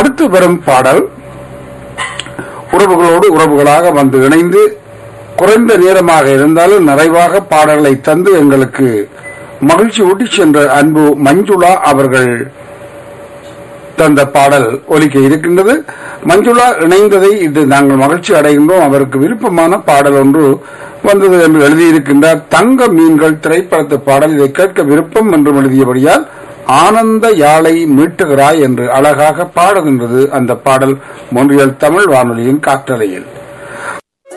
அடுத்து வரும் பாடல் உறவுகளோடு உறவுகளாக வந்து இணைந்து குறைந்த நேரமாக இருந்தாலும் நிறைவாக பாடல்களை தந்து எங்களுக்கு மகிழ்ச்சி ஊட்டி சென்ற அன்பு மஞ்சுளா அவர்கள் தந்த பாடல் ஒலிக்க இருக்கின்றது மஞ்சுளா இணைந்ததை இது நாங்கள் மகிழ்ச்சி அடைகின்றோம் அவருக்கு விருப்பமான பாடல் ஒன்று வந்தது என்று எழுதியிருக்கின்றார் தங்க மீன்கள் திரைப்படத்து பாடல் இதை கேட்க விருப்பம் என்று எழுதியபடியால் ஆனந்த யாழை மீட்டுகிறாய் என்று அழகாக பாடுகின்றது அந்த பாடல் மொன்றியல் தமிழ் வானொலியின் காற்றலையில்